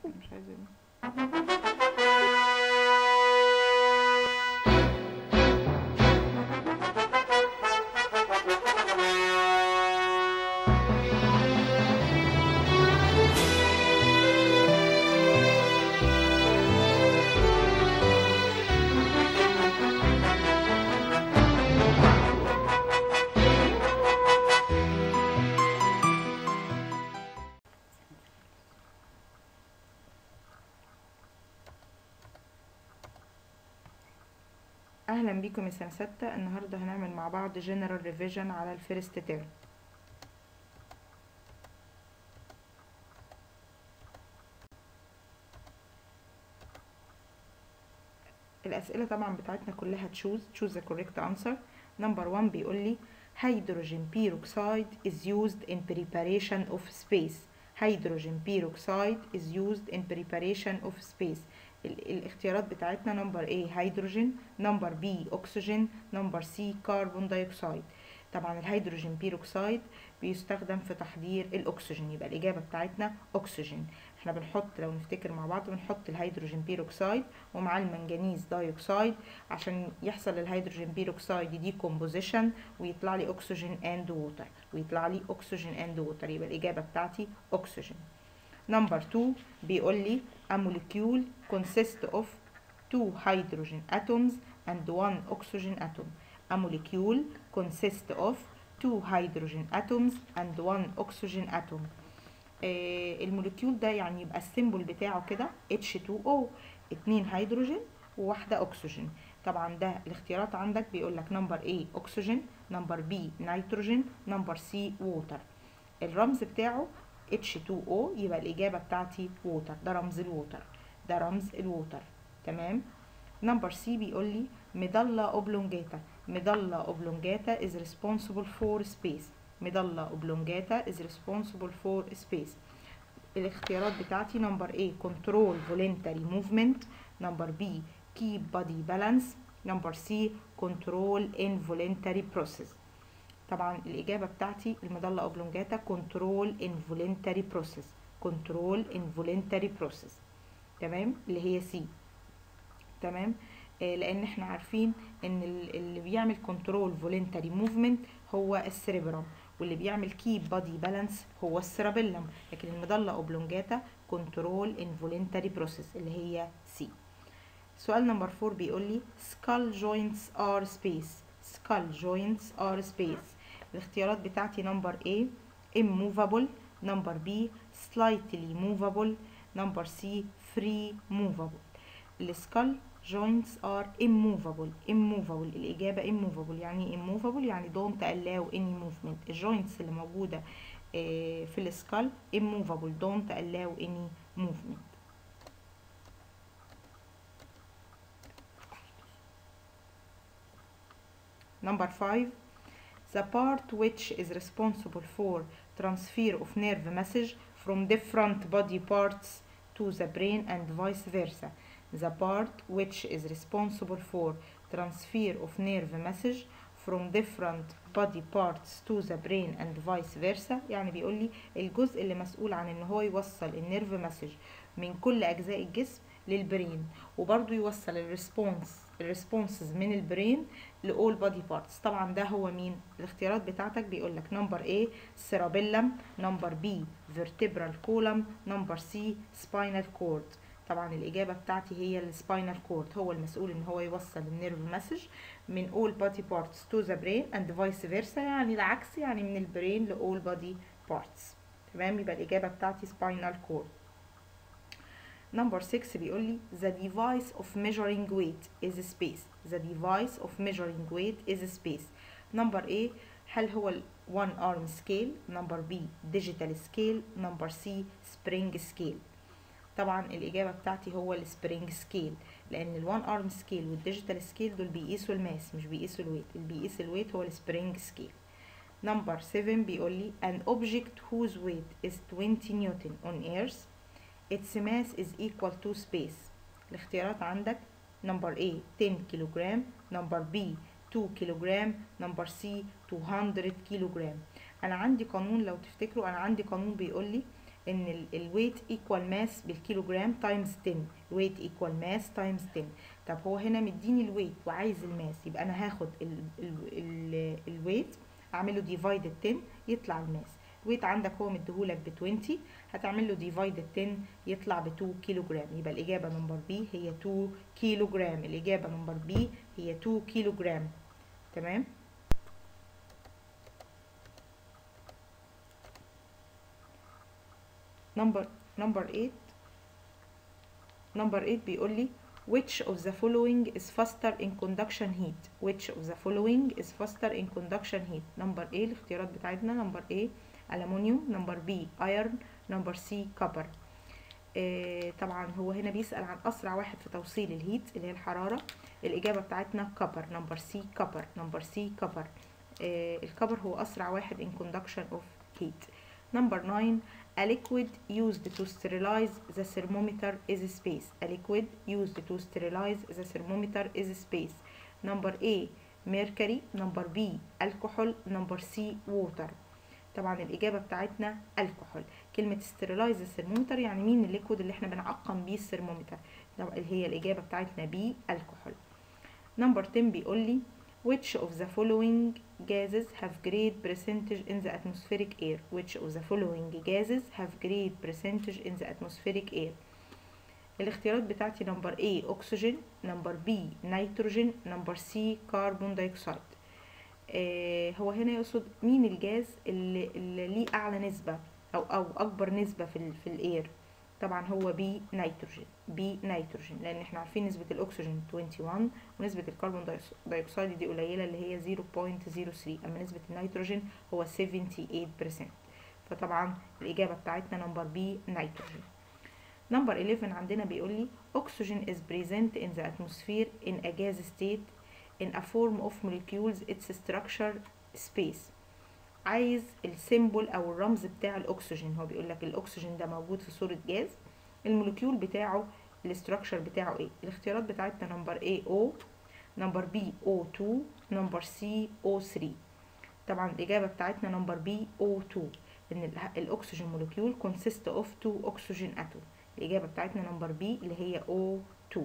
مش عايزين اهلا بيكم يا سنه ستة النهارده هنعمل مع بعض جنرال ريفيجن على الفيرست تيرم الاسئله طبعا بتاعتنا كلها تشوز تشوز the correct answer نمبر 1 بيقول لي hydrogen peroxide is used in preparation of space hydrogen peroxide is used in preparation of space ال- الاختيارات بتاعتنا نمبر A هيدروجين نمبر B أكسجين نمبر C كربون دايوكسيد طبعا الهيدروجين بيروكسيد بيستخدم في تحضير الأكسجين يبقى الإجابة بتاعتنا أكسجين احنا بنحط لو نفتكر مع بعض بنحط الهيدروجين بيروكسيد ومع المنجنيز دايوكسيد عشان يحصل الهيدروجين بيروكسيد دي كومبوزيشن ويطلع لي أكسجين اند ووتر ويطلع لي أكسجين اند ووتر يبقى الإجابة بتاعتي أكسجين نمبر 2 بيقول لي a molecule consists of two hydrogen atoms and one oxygen atom a molecule consists of two hydrogen atoms and one oxygen atom آه الموليكيول ده يعني يبقى السيمبل بتاعه كده H2O اتنين هيدروجين وواحدة أكسجين طبعا ده الاختيارات عندك بيقول لك نمبر A أكسجين نمبر B نيتروجين نمبر C ووتر الرمز بتاعه H2O يبقى الإجابة بتاعتي ووتر ده رمز الووتر ده رمز الووتر تمام نمبر سي بيقول لي ميدالا اوبلونجاتا ميدالا اوبلونجاتا is responsible for space ميدالا اوبلونجاتا is responsible for space الاختيارات بتاعتي نمبر A control voluntary movement نمبر B keep body balance نمبر C control involuntary process طبعا الإجابة بتاعتي المظلة أوبلونجاتا كنترول involuntary process كنترول involuntary process تمام اللي هي سي تمام آه لأن احنا عارفين إن اللي بيعمل كنترول فولنتري موفمنت هو السيريبرام واللي بيعمل كيب بادي بالانس هو السيرابيلم لكن المظلة أوبلونجاتا كنترول involuntary process اللي هي سي سؤال نمبر 4 بيقول لي skull joints are space skull joints are space الاختيارات بتاعتي نمبر A immovable نمبر B slightly movable نمبر C free movable السكال joints are immovable immovable الإجابة immovable يعني immovable يعني don't allow any movement الجوينتس اللي موجودة في السكال immovable don't allow any movement Number 5 the part which is responsible for transfer of nerve message from different body parts to the brain and vice versa the part which is responsible for transfer of nerve message from different body parts to the brain and vice versa يعني بيقول لي الجزء اللي مسؤول عن ان هو يوصل النيرف مسج من كل اجزاء الجسم للبرين وبرضه يوصل الريسبونس الريسبونسز من البرين لاول بادي بارتس طبعا ده هو مين الاختيارات بتاعتك بيقول لك نمبر A سيرابيلم نمبر B فيرتبرال كولم نمبر C سباينال كورد طبعا الاجابه بتاعتي هي السباينال كورد هو المسؤول ان هو يوصل النيرف مسج من all body parts to the brain and vice versa يعني العكس يعني من البرين ل all body parts تمام يبقى الاجابه بتاعتي سباينال كورد نمبر 6 بيقول لي the device of measuring weight is space the device of measuring weight is space نمبر A هل هو ال one arm scale نمبر B digital scale نمبر C spring scale طبعا الإجابة بتاعتي هو السبرينج سكيل لأن الوان ارم سكيل والديجيتال سكيل دول بيقيسوا الماس مش بيقيسوا الويت اللي بيقيس الويت هو السبرينج سكيل نمبر 7 بيقول لي an object whose weight is 20 نيوتن on earth its mass is equal to space الاختيارات عندك نمبر A 10 كيلوغرام نمبر B 2 كيلوغرام نمبر C 200 كيلوغرام انا عندي قانون لو تفتكروا انا عندي قانون بيقول لي ان الويت ايكوال ماس بالكيلوجرام تايمز 10 الويت ايكوال ماس تايمز 10 طب هو هنا مديني الويت وعايز الماس يبقى انا هاخد الويت اعمله ديفايدد 10 يطلع الماس الويت عندك هو مديهولك ب 20 هتعمل له ديفايدد 10 يطلع ب 2 كيلو جرام يبقى الاجابه نمبر بي هي 2 كيلو جرام الاجابه نمبر بي هي 2 كيلو جرام تمام نمبر نمبر 8 نمبر 8 بيقول لي which of the following is faster in conduction heat which of the following is faster in conduction heat نمبر A الاختيارات بتاعتنا نمبر A ألمونيوم نمبر B ايرن نمبر C كبر آه طبعا هو هنا بيسأل عن أسرع واحد في توصيل الهيت اللي هي الحرارة الإجابة بتاعتنا كبر نمبر C كبر نمبر C كبر آه الكبر هو أسرع واحد in conduction of heat نمبر 9 A liquid used to sterilize the thermometer is space. A liquid used to sterilize the thermometer is space. Number A mercury. Number B alcohol. Number C water. طبعا الإجابة بتاعتنا الكحول كلمة sterilize الثرمومتر يعني مين الليكويد اللي احنا بنعقم بيه الثرمومتر اللي هي الإجابة بتاعتنا B الكحول نمبر 10 بيقول لي which of the following gases have great percentage in the atmospheric air which of the following gases have great percentage in the atmospheric air الاختيارات بتاعتي نمبر A أكسجين نمبر B نيتروجين نمبر C كربون دايوكسيد آه هو هنا يقصد مين الجاز اللي, اللي ليه أعلى نسبة أو أو أكبر نسبة في ال في الإير طبعا هو بي نيتروجين بي نيتروجين لان احنا عارفين نسبة الاكسجين 21 ونسبة الكربون دايوكسيد دي قليلة اللي هي 0.03 اما نسبة النيتروجين هو 78% فطبعا الاجابة بتاعتنا نمبر بي نيتروجين نمبر 11 عندنا بيقول لي oxygen is present in the atmosphere in a gas state in a form of molecules its structure space عايز السيمبل او الرمز بتاع الاكسجين هو بيقول لك الاكسجين ده موجود في صوره جاز المولكيول بتاعه الاستراكشر بتاعه ايه الاختيارات بتاعتنا نمبر A O نمبر B O2 نمبر C O3 طبعا الاجابه بتاعتنا نمبر B O2 ان الاكسجين مولكيول consist of two oxygen atom الاجابه بتاعتنا نمبر B اللي هي O2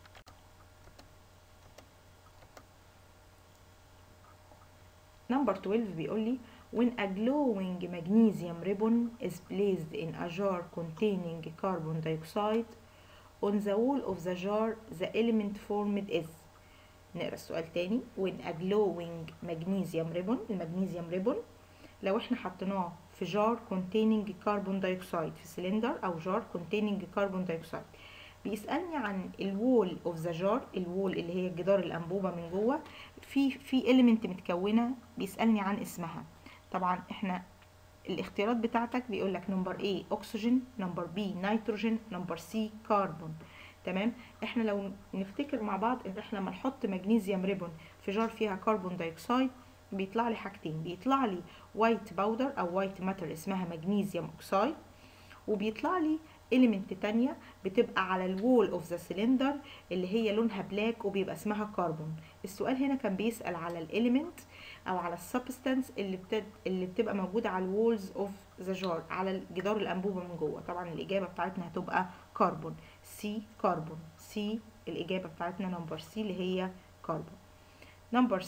نمبر 12 بيقول لي when a glowing magnesium ribbon is placed in a jar containing carbon dioxide on the wall of the jar the element formed is نقرا السؤال تاني when a glowing magnesium ribbon المغنيسيوم ريبون لو احنا حطيناه في جار containing carbon dioxide في سلندر او جار containing carbon dioxide بيسألني عن الوول اوف ذا جار الوول اللي هي جدار الانبوبه من جوه في في اليمنت متكونه بيسألني عن اسمها طبعا احنا الاختيارات بتاعتك بيقول لك نمبر A اكسجين نمبر B نيتروجين نمبر C كربون تمام احنا لو نفتكر مع بعض ان احنا لما نحط مغنيسيوم ريبون في جار فيها كربون دايوكسيد بيطلع لي حاجتين بيطلع لي وايت باودر او وايت ماتر اسمها مغنيسيوم اوكسايد وبيطلع لي إليمنت تانية بتبقى على الوول اوف ذا سلندر اللي هي لونها بلاك وبيبقى اسمها كربون السؤال هنا كان بيسأل على الإليمنت او على السبستانس اللي بتد... اللي بتبقى موجوده على الوولز اوف ذا جار على جدار الانبوبه من جوه طبعا الاجابه بتاعتنا هتبقى كربون سي كربون سي الاجابه بتاعتنا نمبر سي اللي هي كربون نمبر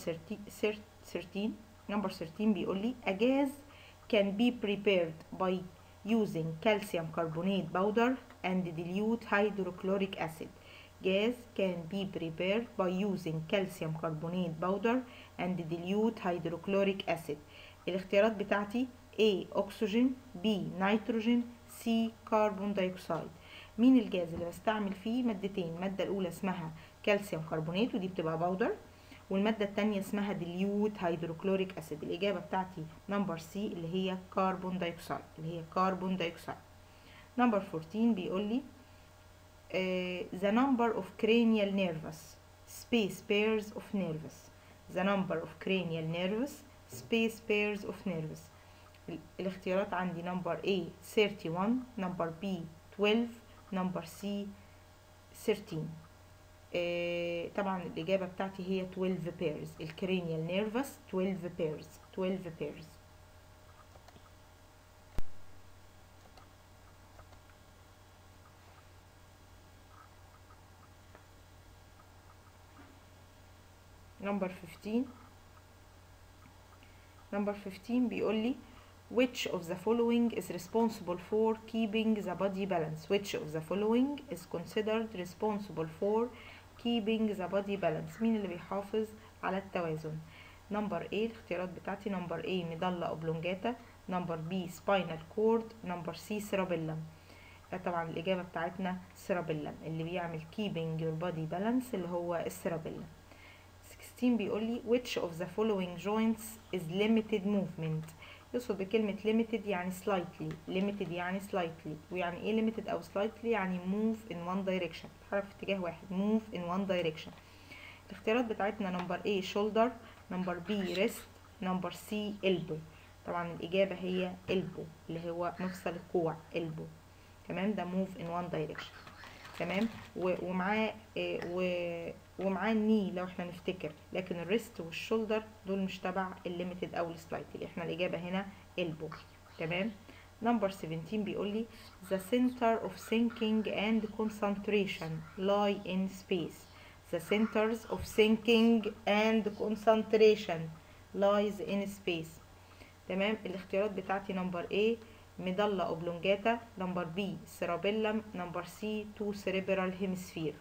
13 نمبر 13 بيقول لي a gas can be prepared by using calcium carbonate powder and dilute hydrochloric acid gas can be prepared by using calcium carbonate powder and dilute hydrochloric acid الاختيارات بتاعتي A أكسجين B نيتروجين C كربون دايوكسيد مين الجاز اللي بستعمل فيه مادتين المادة الأولى اسمها كالسيوم كربونات ودي بتبقى باودر والمادة التانية اسمها ديليوت هيدروكلوريك أسيد الإجابة بتاعتي نمبر سي اللي هي كربون دايوكسيد اللي هي كربون دايوكسيد نمبر 14 بيقول لي uh, the number of cranial nerves space pairs of nerves the number of cranial nerves space pairs of nerves الاختيارات عندي نمبر A 31 نمبر B 12 نمبر C 13 آه طبعا الإجابة بتاعتي هي 12 pairs الكرينيال نيرفس 12 pairs 12 pairs نمبر 15 نمبر 15 بيقول لي which of the following is responsible for keeping the body balance which of the following is considered responsible for keeping the body balance مين اللي بيحافظ على التوازن نمبر A الاختيارات بتاعتي نمبر A ميدالا اوبلونجاتا نمبر B spinal cord نمبر C cerebellum طبعا الإجابة بتاعتنا cerebellum اللي بيعمل keeping your body balance اللي هو السيرابيلم 16 بيقول لي which of the following joints is limited movement يقصد بكلمة limited يعني slightly limited يعني slightly ويعني ايه limited او slightly يعني move in one direction تتحرك في اتجاه واحد move in one direction الاختيارات بتاعتنا نمبر A shoulder نمبر B wrist نمبر C elbow طبعا الإجابة هي elbow اللي هو مفصل الكوع elbow تمام ده move in one direction تمام ومعاه ومعاه الني لو احنا نفتكر لكن الريست والشولدر دول مش تبع الليميتد او السلايتلي احنا الاجابه هنا البو تمام نمبر 17 بيقول لي the center of thinking and concentration lie in space the centers of thinking and concentration lies in space تمام الاختيارات بتاعتي نمبر A ميدالا اوبلونجاتا نمبر بي سيرابيلم نمبر سي تو سيريبرال هيمسفير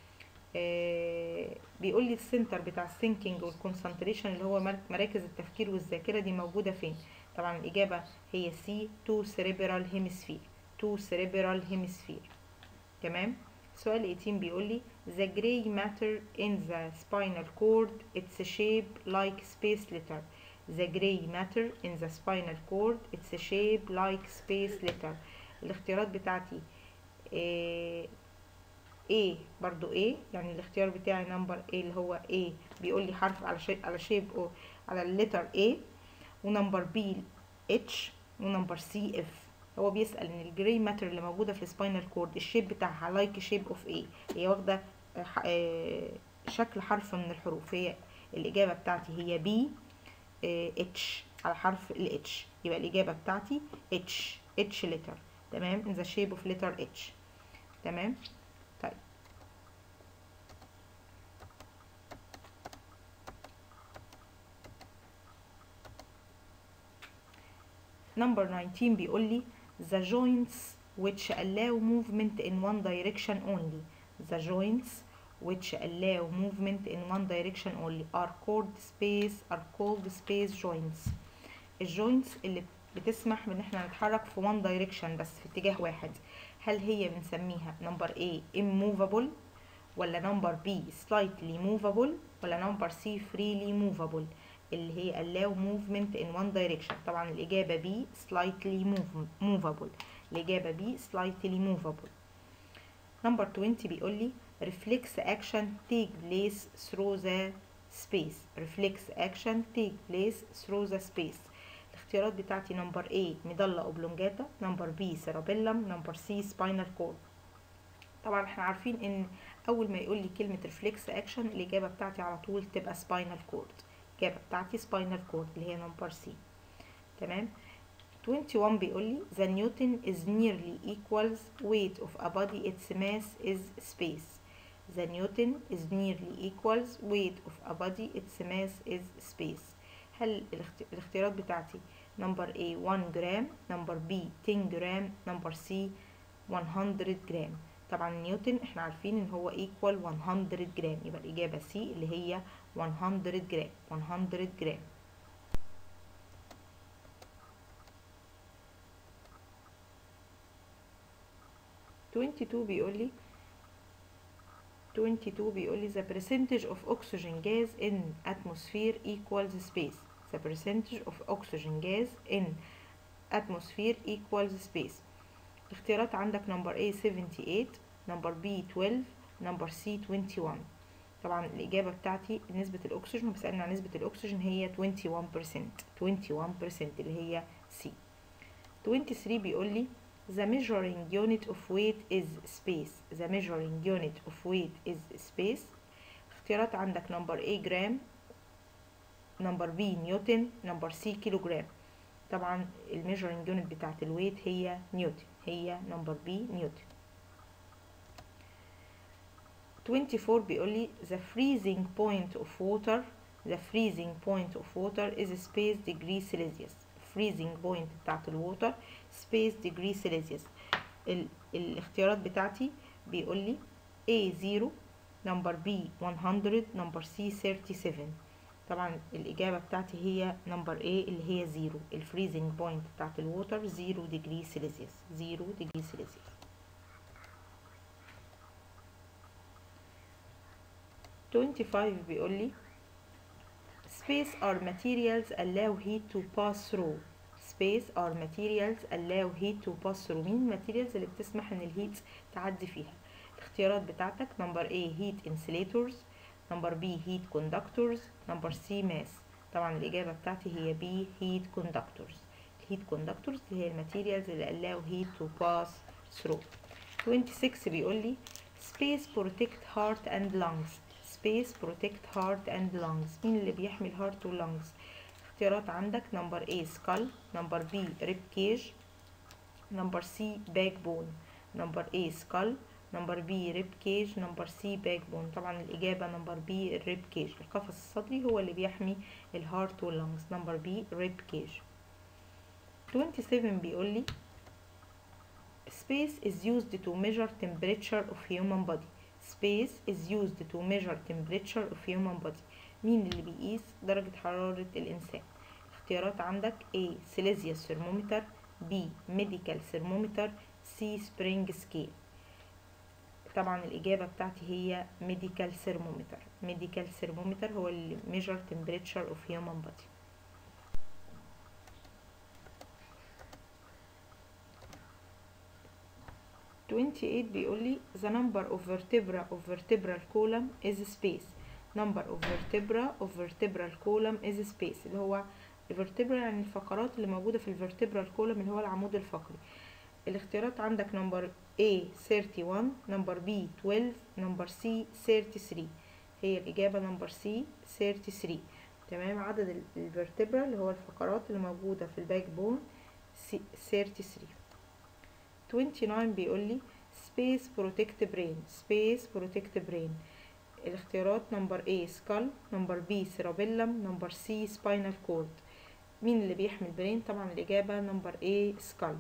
آه بيقول لي السنتر بتاع الثينكينج والكونسنتريشن اللي هو مراكز التفكير والذاكره دي موجوده فين طبعا الاجابه هي سي تو سيريبرال هيمسفير تو سيريبرال هيمسفير تمام سؤال 18 بيقول لي the gray matter in the spinal cord its shape like space letter the gray matter in the spinal cord it's a shape like space letter الاختيارات بتاعتي A, A برضو A يعني الاختيار بتاعي نمبر A اللي هو A بيقول لي حرف على شيء على شيب أو على اللتر A ونمبر B H ونمبر C F هو بيسأل ان الجراي ماتر اللي موجودة في السباينال كورد الشيب بتاعها لايك شيب اوف A هي واخدة شكل حرف من الحروف هي الإجابة بتاعتي هي B اتش على حرف ال اتش يبقى الإجابة بتاعتي اتش اتش letter تمام in the shape of letter اتش تمام طيب number 19 بيقول لي the joints which allow movement in one direction only the joints which allow movement in one direction only are called space are called space joints الجوينتس اللي بتسمح بان احنا نتحرك في one direction بس في اتجاه واحد هل هي بنسميها number A immovable ولا number B slightly movable ولا number C freely movable اللي هي allow movement in one direction طبعا الإجابة B slightly move, movable الإجابة B slightly movable number 20 بيقول لي reflex action take place through the space reflex action take place through the space الاختيارات بتاعتي نمبر A ميدالا اوبلونجاتا نمبر B سيرابيلم نمبر C سباينال كورد طبعا احنا عارفين ان اول ما يقول لي كلمه ريفلكس اكشن الاجابه بتاعتي على طول تبقى سباينال كورد الاجابه بتاعتي سباينال كورد اللي هي نمبر C تمام 21 بيقول لي the Newton is nearly equals weight of a body its mass is space the Newton is nearly equals weight of a body its mass is space هل الاختيارات بتاعتي نمبر A 1 جرام نمبر B 10 جرام نمبر C 100 جرام طبعا نيوتن احنا عارفين ان هو equal 100 جرام يبقى الإجابة C اللي هي 100 جرام 100 جرام twenty two بيقول لي 22 بيقول لي the percentage of oxygen gas in atmosphere equals space the percentage of oxygen gas in atmosphere equals space الاختيارات عندك نمبر A 78 نمبر B 12 نمبر C 21 طبعا الإجابة بتاعتي نسبة الأكسجين بيسألني عن نسبة الأكسجين هي 21% 21% اللي هي C 23 بيقول لي The measuring unit of weight is space. The measuring unit of weight is space. اختيارات عندك نمبر A جرام نمبر B نيوتن نمبر C كيلو جرام طبعا الميجرنج يونت بتاعت الويت هي نيوتن هي نمبر B نيوتن 24 بيقول لي the freezing point of water the freezing point of water is space degree Celsius freezing point بتاعت الووتر space degree Celsius ال الاختيارات بتاعتي بيقول لي A 0 نمبر B 100 نمبر C 37 طبعا الإجابة بتاعتي هي نمبر A اللي هي 0 الفريزنج بوينت بتاعت الووتر 0 ديجري سيليزيوس 0 ديجري سيليزيوس twenty five بيقول لي space are materials allow heat to pass through space are materials allow heat to pass through مين الماتيريالز اللي بتسمح ان الهيت تعدي فيها الاختيارات بتاعتك نمبر A heat insulators نمبر B heat conductors نمبر C mass طبعا الإجابة بتاعتي هي B heat conductors heat conductors اللي هي الماتيريالز اللي allow heat to pass through 26 بيقول لي space protect heart and lungs space protect heart and lungs مين اللي بيحمي الهارت واللنجز اختيارات عندك نمبر A skull نمبر B rib cage نمبر C backbone نمبر A skull نمبر B rib cage نمبر C backbone طبعا الإجابة نمبر B rib cage القفص الصدري هو اللي بيحمي الهارت واللنجز نمبر B rib cage 27 بيقول لي space is used to measure temperature of human body space is used to measure temperature of human body مين اللي بيقيس درجة حرارة الإنسان اختيارات عندك A Celsius thermometer B medical thermometer C spring scale طبعا الإجابة بتاعتي هي medical thermometer medical thermometer هو اللي measure temperature of human body twenty eight بيقول لي the number of vertebra of vertebral column is space number of vertebra of vertebral column is space اللي هو الفرتبرا يعني الفقرات اللي موجودة في الفرتبرال column اللي هو العمود الفقري الاختيارات عندك نمبر A 31 نمبر B 12 نمبر C 33 هي الإجابة نمبر C 33 تمام عدد الفرتبرا اللي هو الفقرات اللي موجودة في الباك بون 33 29 بيقول لي space protect brain space protect brain الاختيارات نمبر A skull نمبر B cerebellum نمبر C spinal cord مين اللي بيحمي البرين طبعا الإجابة نمبر A skull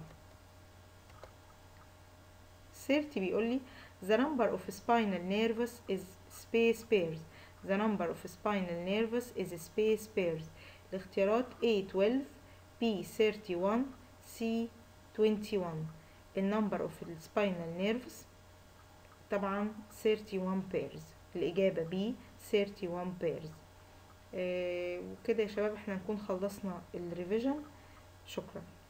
30 بيقول لي the number of spinal nerves is space pairs the number of spinal nerves is space pairs الاختيارات A 12 B 31 C 21 النمبر اوف السباينال نيرفز طبعا 31 pairs الإجابة B 31 pairs آه وكده يا شباب احنا نكون خلصنا الريفيجن شكرا